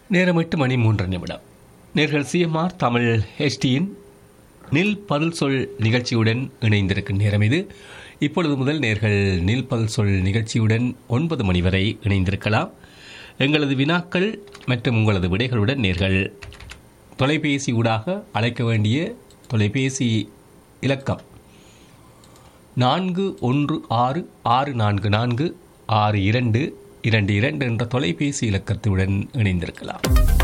நேரம் எட்டு மணி மூன்று நிமிடம் நேர்கள் சிஎம்ஆர் தமிழ் ஹெச்டியின் நில் பதில் சொல் நிகழ்ச்சியுடன் இணைந்திருக்கும் நேரம் இது இப்பொழுது முதல் நேர்கள் நில் பதில் சொல் நிகழ்ச்சியுடன் ஒன்பது மணி வரை இணைந்திருக்கலாம் எங்களது வினாக்கள் மற்றும் உங்களது விடைகளுடன் நேர்கள் தொலைபேசி ஊடாக அழைக்க வேண்டிய தொலைபேசி இலக்கம் நான்கு ஒன்று ஆறு ஆறு நான்கு நான்கு ஆறு இரண்டு இரண்டு இரண்டு என்ற தொலைபேசி இலக்கத்துடன் இணைந்திருக்கலாம்